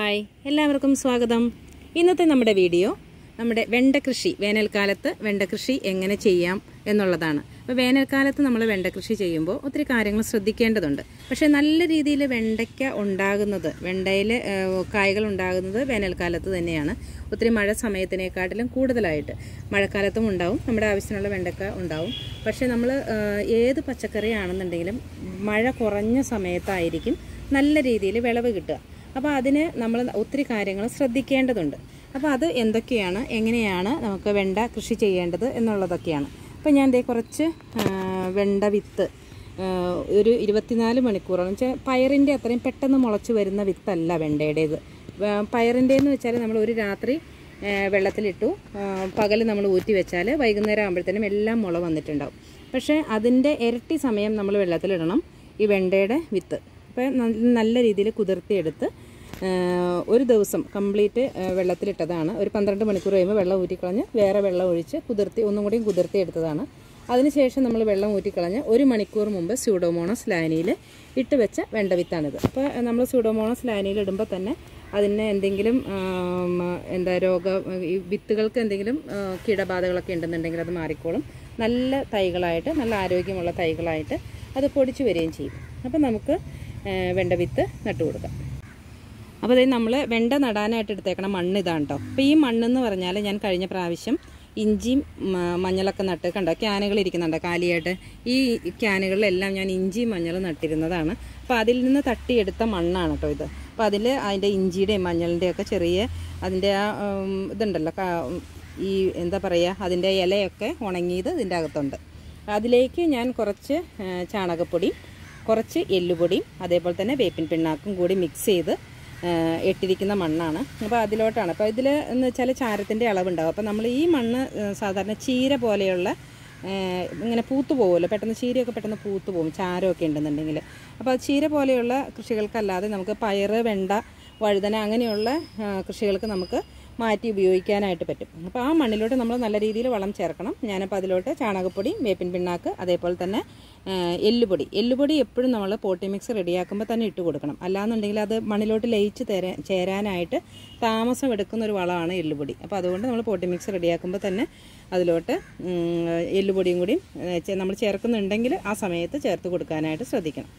hi എല്ലാവർക്കും സ്വാഗതം ഇന്നത്തെ നമ്മുടെ വീഡിയോ നമ്മുടെ വെണ്ട കൃഷി വേനൽക്കാലത്ത് വെണ്ട കൃഷി എങ്ങനെ ചെയ്യാം എന്നുള്ളതാണ് അപ്പോൾ വേനൽക്കാലത്ത് നമ്മൾ വെണ്ട കൃഷി ചെയ്യുമ്പോൾ ഒത്തിരി കാര്യങ്ങൾ ശ്രദ്ധിക്കേണ്ടതുണ്ട് പക്ഷേ നല്ല രീതിയിൽ വെണ്ടയ്ക്ക ഉണ്ടാകുന്നത് വെണ്ടയിൽ കായ്കൾ ഉണ്ടാകുന്നത് വേനൽക്കാലത്ത് തന്നെയാണ് ഒത്തിരി മഴ സമയത്തിനേക്കാട്ടിലും കൂടുതലായിട്ട് മഴക്കാലത്തും ഉണ്ടാവും നമ്മുടെ ആവശ്യത്തിനുള്ള വെണ്ടക്ക ഉണ്ടാവും പക്ഷേ നമ്മൾ ഏത് പച്ചക്കറി ആണെന്നുണ്ടെങ്കിലും മഴ കുറഞ്ഞ സമയത്തായിരിക്കും നല്ല രീതിയിൽ വിളവ് കിട്ടുക അപ്പോൾ അതിന് നമ്മൾ ഒത്തിരി കാര്യങ്ങൾ ശ്രദ്ധിക്കേണ്ടതുണ്ട് അപ്പോൾ അത് എന്തൊക്കെയാണ് എങ്ങനെയാണ് നമുക്ക് വെണ്ട കൃഷി ചെയ്യേണ്ടത് എന്നുള്ളതൊക്കെയാണ് അപ്പോൾ ഞാൻ ദേ കുറച്ച് ആ, വെണ്ട വിത്ത് ആ, ഒരു ഇരുപത്തിനാല് മണിക്കൂറോളം വെച്ചാൽ പയറിൻ്റെ അത്രയും പെട്ടെന്ന് മുളച്ച് വരുന്ന വിത്തല്ല വെണ്ടയുടേത് പയറിൻ്റെ എന്ന് വെച്ചാൽ നമ്മൾ ഒരു രാത്രി ആ, വെള്ളത്തിലിട്ടു പകൽ നമ്മൾ ഊറ്റി വെച്ചാൽ വൈകുന്നേരം ആകുമ്പോഴത്തേനും എല്ലാം മുള വന്നിട്ടുണ്ടാവും പക്ഷേ അതിൻ്റെ ഇരട്ടി സമയം നമ്മൾ വെള്ളത്തിലിടണം ഈ വെണ്ടയുടെ വിത്ത് അപ്പോൾ നല്ല രീതിയിൽ കുതിർത്തിയെടുത്ത് ആ, ഒരു ദിവസം കംപ്ലീറ്റ് ആ, വെള്ളത്തിലിട്ടതാണ് ഒരു പന്ത്രണ്ട് മണിക്കൂർ കഴിയുമ്പോൾ വെള്ളം ഊറ്റിക്കളഞ്ഞ് വേറെ വെള്ളം ഒഴിച്ച് കുതിർത്തി ഒന്നും കൂടിയും കുതിർത്തിയെടുത്തതാണ് അതിനുശേഷം നമ്മൾ വെള്ളം ഊറ്റിക്കളഞ്ഞ് ഒരു മണിക്കൂർ മുമ്പ് സ്യൂഡോമോണസ് ലാനിയിൽ ഇട്ട് വെച്ച വെണ്ടവിത്താണിത് അപ്പോൾ നമ്മൾ സ്യൂഡോമോണസ് ലാനിയിൽ ഇടുമ്പോൾ തന്നെ അതിന് എന്തെങ്കിലും ആം, എന്താ രോഗ ഈ വിത്തുകൾക്ക് എന്തെങ്കിലും ആ, കീടബാധകളൊക്കെ ഉണ്ടെന്നുണ്ടെങ്കിൽ അത് മാറിക്കോളും നല്ല തൈകളായിട്ട് നല്ല ആരോഗ്യമുള്ള തൈകളായിട്ട് അത് പൊടിച്ചു വരികയും ചെയ്യും അപ്പോൾ നമുക്ക് ആ, വെണ്ടവിത്ത് നട്ടു കൊടുക്കാം അപ്പോൾ അതായത് നമ്മൾ വെണ്ട നടാനായിട്ട് എടുത്തേക്കണ മണ്ണ് ഇതാണ് കേട്ടോ അപ്പോൾ ഈ മണ്ണെന്ന് പറഞ്ഞാൽ ഞാൻ കഴിഞ്ഞ പ്രാവശ്യം ഇഞ്ചിയും മ- മഞ്ഞളൊക്കെ നട്ട് കണ്ടോ ക്യാനുകൾ ഇരിക്കുന്നുണ്ടോ കാലിയായിട്ട് ഈ ക്യാനുകളിലെല്ലാം ഞാൻ ഇഞ്ചിയും മഞ്ഞളും നട്ടിരുന്നതാണ് അപ്പോൾ അതിൽ നിന്ന് തട്ടിയെടുത്ത മണ്ണാണ് കേട്ടോ ഇത് അപ്പോൾ അതിൽ അതിൻ്റെ ഇഞ്ചിയുടെയും മഞ്ഞളിൻ്റെയും ഒക്കെ ചെറിയ അതിൻ്റെ ആ ഉം, ഇതുണ്ടല്ലോ കാ- ഈ എന്താ പറയുക അതിൻ്റെ ഇലയൊക്കെ ഉണങ്ങിയത് ഇതിൻ്റെ അകത്തുണ്ട് അതിലേക്ക് ഞാൻ കുറച്ച് ആ, ചാണകപ്പൊടിയും കുറച്ച് എല്ലുപൊടിയും അതേപോലെ തന്നെ വേപ്പിൻ പിണ്ണാക്കും കൂടി മിക്സ് ചെയ്ത് ആ, ഇട്ടിരിക്കുന്ന മണ്ണാണ് അപ്പോൾ അതിലോട്ടാണ് അപ്പോൾ ഇതിൽ എന്ന് വെച്ചാൽ ചാരത്തിൻ്റെ അളവുണ്ടാവും അപ്പോൾ നമ്മൾ ഈ മണ്ണ് ആ, സാധാരണ ചീര പോലെയുള്ള ആ, ഇങ്ങനെ പൂത്തു പോകുമല്ലോ പെട്ടെന്ന് ചീരയൊക്കെ പെട്ടെന്ന് പൂത്തു പോകും ചാരമൊക്കെ ഉണ്ടെന്നുണ്ടെങ്കിൽ അപ്പോൾ അത് ചീര പോലെയുള്ള കൃഷികൾക്കല്ലാതെ നമുക്ക് പയറ് വെണ്ട വഴുതന അങ്ങനെയുള്ള ആ, കൃഷികൾക്ക് നമുക്ക് മാറ്റി ഉപയോഗിക്കാനായിട്ട് പറ്റും അപ്പോൾ ആ മണ്ണിലോട്ട് നമ്മൾ നല്ല രീതിയിൽ വളം ചേർക്കണം ഞാനപ്പോൾ അതിലോട്ട് ചാണകപ്പൊടി വേപ്പിൻ പിണ്ണാക്ക് അതേപോലെ തന്നെ ആ, എല്ലുപൊടി എല്ലുപൊടി എപ്പോഴും നമ്മൾ പോട്ടി മിക്സ് റെഡിയാക്കുമ്പോൾ തന്നെ ഇട്ട് കൊടുക്കണം അല്ലാന്നുണ്ടെങ്കിൽ അത് മണ്ണിലോട്ട് ലയിച്ച് തരാ ചേരാനായിട്ട് താമസം എടുക്കുന്ന ഒരു വളമാണ് എല്ലുപൊടി അപ്പോൾ അതുകൊണ്ട് നമ്മൾ പോട്ടി മിക്സ് റെഡിയാക്കുമ്പോൾ തന്നെ അതിലോട്ട് ഉം, എല്ലുപൊടിയും കൂടി നമ്മൾ ചേർക്കുന്നുണ്ടെങ്കിൽ ആ സമയത്ത് ചേർത്ത് കൊടുക്കാനായിട്ട് ശ്രദ്ധിക്കണം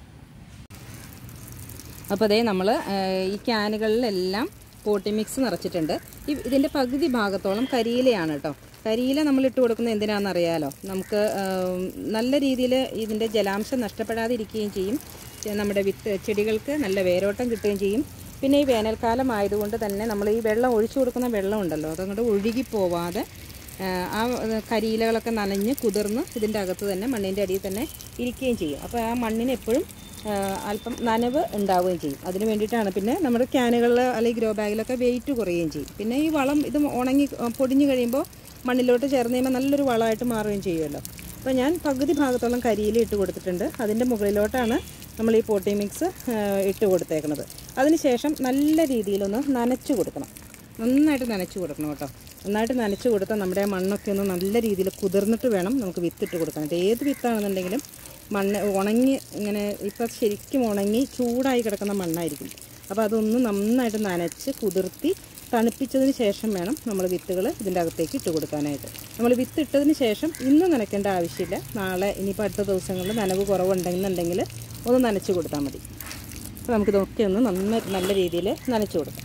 അപ്പോൾ അതേ നമ്മൾ ഈ ക്യാനുകളിലെല്ലാം പോട്ടി മിക്സ് നിറച്ചിട്ടുണ്ട് ഈ ഇതിൻ്റെ പകുതി ഭാഗത്തോളം കരിയിലയാണ് കേട്ടോ കരിയില നമ്മൾ ഇട്ട് കൊടുക്കുന്നത് എന്തിനാണെന്ന് അറിയാലോ നമുക്ക് ആം, നല്ല രീതിയിൽ ഇതിൻ്റെ ജലാംശം നഷ്ടപ്പെടാതെ ഇരിക്കുകയും ചെയ്യും ചെ- നമ്മുടെ വിത്ത് ചെടികൾക്ക് നല്ല വേരോട്ടം കിട്ടുകയും ചെയ്യും പിന്നെ ഈ വേനൽക്കാലം ആയതുകൊണ്ട് തന്നെ നമ്മൾ ഈ വെള്ളം ഒഴിച്ചു കൊടുക്കുന്ന വെള്ളം ഉണ്ടല്ലോ അതങ്ങോട്ട് ഒഴുകി പോവാതെ ആ, ആ കരിയിലകളൊക്കെ നനഞ്ഞ് കുതിർന്ന് ഇതിൻ്റെ അകത്ത് തന്നെ മണ്ണിൻ്റെ അടിയിൽ തന്നെ ഇരിക്കുകയും ചെയ്യും അപ്പോൾ ആ മണ്ണിന് എപ്പോഴും ആ, അല്പം നനവ് ഉണ്ടാവുകയും ചെയ്യും അതിന് വേണ്ടിയിട്ടാണ് പിന്നെ നമ്മുടെ ക്യാനുകളിൽ അല്ലെങ്കിൽ ഗ്രോ ബാഗിലൊക്കെ വെയിറ്റ് കുറയുകയും ചെയ്യും പിന്നെ ഈ വളം ഇത് ഉണങ്ങി ആ, പൊടിഞ്ഞു കഴിയുമ്പോൾ മണ്ണിലോട്ട് ചേർന്ന് കഴിയുമ്പോൾ നല്ലൊരു വളമായിട്ട് മാറുകയും ചെയ്യുമല്ലോ അപ്പോൾ ഞാൻ പകുതി ഭാഗത്തോളം കരിയില ഇട്ട് കൊടുത്തിട്ടുണ്ട് അതിൻ്റെ മുകളിലോട്ടാണ് നമ്മൾ ഈ പോട്ടി മിക്സ് ആ, ഇട്ട് കൊടുത്തേക്കുന്നത് അതിനുശേഷം നല്ല രീതിയിലൊന്ന് നനച്ചു കൊടുക്കണം നന്നായിട്ട് നനച്ചു കൊടുക്കണം കേട്ടോ നന്നായിട്ട് നനച്ചു കൊടുത്താൽ നമ്മുടെ ആ മണ്ണൊക്കെ ഒന്ന് നല്ല രീതിയിൽ കുതിർന്നിട്ട് വേണം നമുക്ക് വിത്തിട്ട് കൊടുക്കാനായിട്ട് ഏത് വിത്താണെന്നുണ്ടെങ്കിലും മണ്ണ് ഉണങ്ങി ഇങ്ങനെ ഇപ്പം ശരിക്കും ഉണങ്ങി ചൂടായി കിടക്കുന്ന മണ്ണായിരിക്കും അപ്പോൾ അതൊന്ന് നന്നായിട്ട് നനച്ച് കുതിർത്തി തണുപ്പിച്ചതിന് ശേഷം വേണം നമ്മൾ വിത്തുകൾ ഇതിൻ്റെ അകത്തേക്ക് ഇട്ട് കൊടുക്കാനായിട്ട് നമ്മൾ വിത്ത് ഇട്ടതിന് ശേഷം ഇന്ന് നനയ്ക്കേണ്ട ആവശ്യമില്ല നാളെ ഇനിയിപ്പോൾ അടുത്ത ദിവസങ്ങളിൽ നനവ് കുറവുണ്ടെന്നുണ്ടെങ്കിൽ ഒന്ന് നനച്ച് കൊടുത്താൽ മതി അപ്പോൾ നമുക്കിതൊക്കെ ഒന്ന് നന്നായിട്ട് നല്ല രീതിയിൽ നനച്ച് കൊടുക്കാം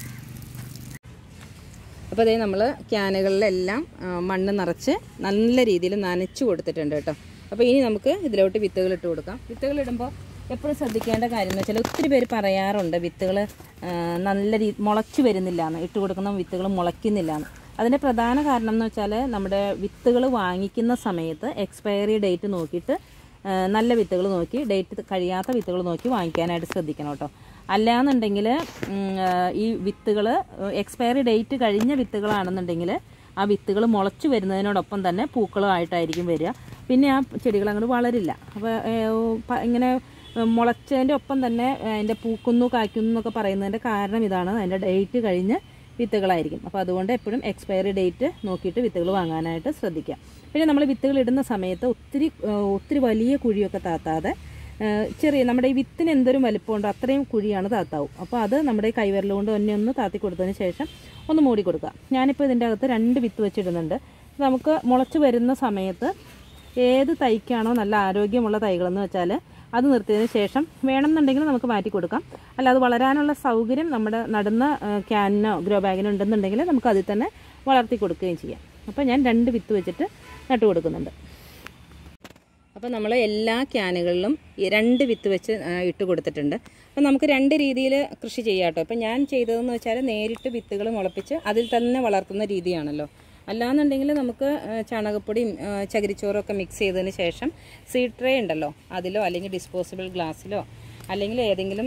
അപ്പോൾ അതേ നമ്മൾ ക്യാനുകളിലെല്ലാം ആ, മണ്ണ് നിറച്ച് നല്ല രീതിയിൽ നനച്ച് കൊടുത്തിട്ടുണ്ട് കേട്ടോ അപ്പോൾ ഇനി നമുക്ക് ഇതിലോട്ട് വിത്തുകൾ ഇട്ട് കൊടുക്കാം വിത്തുകൾ ഇടുമ്പോൾ എപ്പോഴും ശ്രദ്ധിക്കേണ്ട കാര്യം എന്ന് വെച്ചാൽ ഒത്തിരി പേര് പറയാറുണ്ട് വിത്തുകൾ നല്ല രീ മുളച്ച് വരുന്നില്ല എന്ന് ഇട്ട് കൊടുക്കുന്ന വിത്തുകൾ മുളയ്ക്കുന്നില്ല എന്ന് അതിൻ്റെ പ്രധാന കാരണം എന്ന് വെച്ചാൽ നമ്മുടെ വിത്തുകൾ വാങ്ങിക്കുന്ന സമയത്ത് എക്സ്പയറി ഡേറ്റ് നോക്കിയിട്ട് ആ, നല്ല വിത്തുകൾ നോക്കി ഡേറ്റ് കഴിയാത്ത വിത്തുകൾ നോക്കി വാങ്ങിക്കാനായിട്ട് ശ്രദ്ധിക്കണം കേട്ടോ അല്ലാന്നുണ്ടെങ്കിൽ ഈ വിത്തുകൾ എക്സ്പയറി ഡേറ്റ് കഴിഞ്ഞ വിത്തുകളാണെന്നുണ്ടെങ്കിൽ ആ വിത്തുകൾ മുളച്ചു വരുന്നതിനോടൊപ്പം തന്നെ പൂക്കളുമായിട്ടായിരിക്കും വരിക പിന്നെ ആ ചെടികൾ അങ്ങോട്ട് വളരില്ല അപ്പോൾ ഇങ്ങനെ മുളച്ചതിൻ്റെ ഒപ്പം തന്നെ അതിൻ്റെ പൂക്കുന്നു കായ്ക്കുന്നു എന്നൊക്കെ പറയുന്നതിൻ്റെ കാരണം ഇതാണ് അതിൻ്റെ ഡേറ്റ് കഴിഞ്ഞ് വിത്തുകളായിരിക്കും അപ്പോൾ അതുകൊണ്ട് എപ്പോഴും എക്സ്പയറി ഡേറ്റ് നോക്കിയിട്ട് വിത്തുകൾ വാങ്ങാനായിട്ട് ശ്രദ്ധിക്കുക പിന്നെ നമ്മൾ വിത്തുകൾ ഇടുന്ന സമയത്ത് ഒത്തിരി ആ, ഒത്തിരി വലിയ കുഴിയൊക്കെ താത്താതെ ഏഹ് ചെറിയ നമ്മുടെ ഈ വിത്തിന് എന്തൊരു വലിപ്പമുണ്ടോ അത്രയും കുഴിയാണ് താത്താവും അപ്പോൾ അത് നമ്മുടെ ഈ കൈവിരൽ കൊണ്ട് തന്നെ ഒന്ന് താത്തി കൊടുത്തതിന് ശേഷം ഒന്ന് മൂടി കൊടുക്കുക ഞാനിപ്പോൾ ഇതിൻ്റെ അകത്ത് രണ്ട് വിത്ത് വെച്ചിടുന്നുണ്ട് നമുക്ക് മുളച്ച് വരുന്ന സമയത്ത് ഏത് തൈക്കാണോ നല്ല ആരോഗ്യമുള്ള തൈകളെന്ന് വെച്ചാൽ അത് നിർത്തിയതിന് ശേഷം വേണമെന്നുണ്ടെങ്കിൽ നമുക്ക് മാറ്റി കൊടുക്കാം അല്ല അത് വളരാനുള്ള സൗകര്യം നമ്മുടെ നടുന്ന ഏഹ്, ക്യാനിനോ ഗ്രോ ബാഗിനോ ഉണ്ടെന്നുണ്ടെങ്കിൽ നമുക്ക് അതിൽ തന്നെ വളർത്തി കൊടുക്കുകയും ചെയ്യാം അപ്പോൾ ഞാൻ രണ്ട് വിത്ത് വെച്ചിട്ട് നട്ടു കൊടുക്കുന്നുണ്ട് അപ്പോൾ നമ്മൾ എല്ലാ ക്യാനുകളിലും ഈ രണ്ട് വിത്ത് വെച്ച് ആ, ഇട്ട് കൊടുത്തിട്ടുണ്ട് അപ്പോൾ നമുക്ക് രണ്ട് രീതിയിൽ കൃഷി ചെയ്യാം കേട്ടോ ഇപ്പം ഞാൻ ചെയ്തതെന്ന് വെച്ചാൽ നേരിട്ട് വിത്തുകൾ മുളപ്പിച്ച് അതിൽ തന്നെ വളർത്തുന്ന രീതിയാണല്ലോ അല്ലാന്നുണ്ടെങ്കിൽ നമുക്ക് ആ, ചാണകപ്പൊടിയും ആ, ചകിരിച്ചോറും ഒക്കെ മിക്സ് ചെയ്തതിന് ശേഷം സീഡ് ട്രേ ഉണ്ടല്ലോ അതിലോ അല്ലെങ്കിൽ ഡിസ്പോസിബിൾ ഗ്ലാസ്സിലോ അല്ലെങ്കിൽ ഏതെങ്കിലും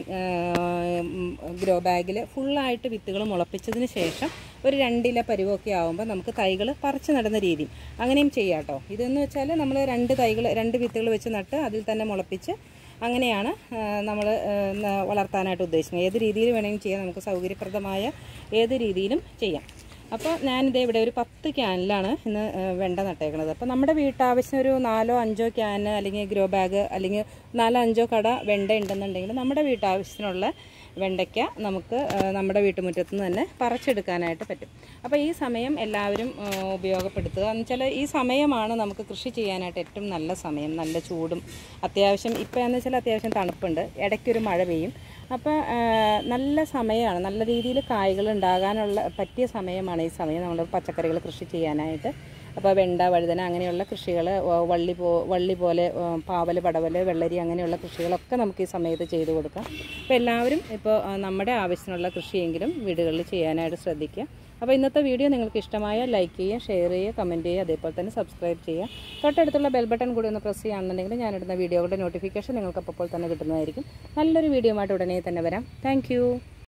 ഗ്രോ ബാഗിൽ ഫുള്ളായിട്ട് വിത്തുകൾ മുളപ്പിച്ചതിന് ശേഷം ഒരു രണ്ടില പരുവമൊക്കെ ആകുമ്പോൾ നമുക്ക് തൈകൾ പറിച്ച് നടുന്ന രീതി അങ്ങനെയും ചെയ്യാം കേട്ടോ ഇതെന്ന് വെച്ചാൽ നമ്മൾ രണ്ട് തൈകൾ രണ്ട് വിത്തുകൾ വെച്ച് നട്ട് അതിൽ തന്നെ മുളപ്പിച്ച് അങ്ങനെയാണ് നമ്മൾ വളർത്താനായിട്ട് ഉദ്ദേശിക്കുന്നത് ഏത് രീതിയിൽ വേണമെങ്കിലും ചെയ്യാം നമുക്ക് സൗകര്യപ്രദമായ ഏത് രീതിയിലും ചെയ്യാം അപ്പോൾ ഞാനിത് ഇവിടെ ഒരു പത്ത് ക്യാനിലാണ് ഇന്ന് ആ, വെണ്ട നട്ടേക്കണത് അപ്പോൾ നമ്മുടെ വീട്ടാവശ്യം ഒരു നാലോ അഞ്ചോ ക്യാൻ അല്ലെങ്കിൽ ഗ്രോ ബാഗ് അല്ലെങ്കിൽ നാലോ അഞ്ചോ കട വെണ്ട ഉണ്ടെന്നുണ്ടെങ്കിൽ നമ്മുടെ വീട്ടാവശ്യത്തിനുള്ള വെണ്ടയ്ക്ക നമുക്ക് ആ, നമ്മുടെ വീട്ടുമുറ്റത്ത് നിന്ന് തന്നെ പറിച്ചെടുക്കാനായിട്ട് പറ്റും അപ്പോൾ ഈ സമയം എല്ലാവരും ആ, ഉപയോഗപ്പെടുത്തുക എന്ന് വെച്ചാൽ ഈ സമയമാണ് നമുക്ക് കൃഷി ചെയ്യാനായിട്ട് ഏറ്റവും നല്ല സമയം നല്ല ചൂടും അത്യാവശ്യം ഇപ്പോൾ എന്ന് വെച്ചാൽ അത്യാവശ്യം തണുപ്പുണ്ട് ഇടയ്ക്കൊരു മഴ പെയ്യും അപ്പോൾ നല്ല സമയമാണ് നല്ല രീതിയിൽ കായ്കൾ ഉണ്ടാകാനുള്ള പറ്റിയ സമയമാണ് ഈ സമയം നമ്മൾ പച്ചക്കറികൾ കൃഷി ചെയ്യാനായിട്ട് അപ്പോൾ വെണ്ട വഴുതന അങ്ങനെയുള്ള കൃഷികൾ വള്ളി പോ വള്ളി പോലെ ആ, പാവൽ പടവൽ വെള്ളരി അങ്ങനെയുള്ള കൃഷികളൊക്കെ നമുക്ക് ഈ സമയത്ത് ചെയ്തു കൊടുക്കാം അപ്പോൾ എല്ലാവരും ഇപ്പോൾ ആ, നമ്മുടെ ആവശ്യത്തിനുള്ള കൃഷിയെങ്കിലും വീടുകളിൽ ചെയ്യാനായിട്ട് ശ്രദ്ധിക്കുക അപ്പോൾ ഇന്നത്തെ വീഡിയോ നിങ്ങൾക്ക് ഇഷ്ടമായ ലൈക്ക് ചെയ്യുക ഷെയർ ചെയ്യുക കമൻറ്റ് ചെയ്യുക അതേപോലെ തന്നെ സബ്സ്ക്രൈബ് ചെയ്യുക തൊട്ടടുത്തുള്ള ബെൽ ബട്ടൺ കൂടി ഒന്ന് പ്രസ് ചെയ്യുകയാണെന്നുണ്ടെങ്കിൽ ഞാനിടുന്ന വീഡിയോകളുടെ നോട്ടിഫിക്കേഷൻ നിങ്ങൾക്ക് അപ്പോൾ തന്നെ കിട്ടുന്നതായിരിക്കും നല്ലൊരു വീഡിയോ ആയിട്ട് ഉടനെ തന്നെ വരാം താങ്ക്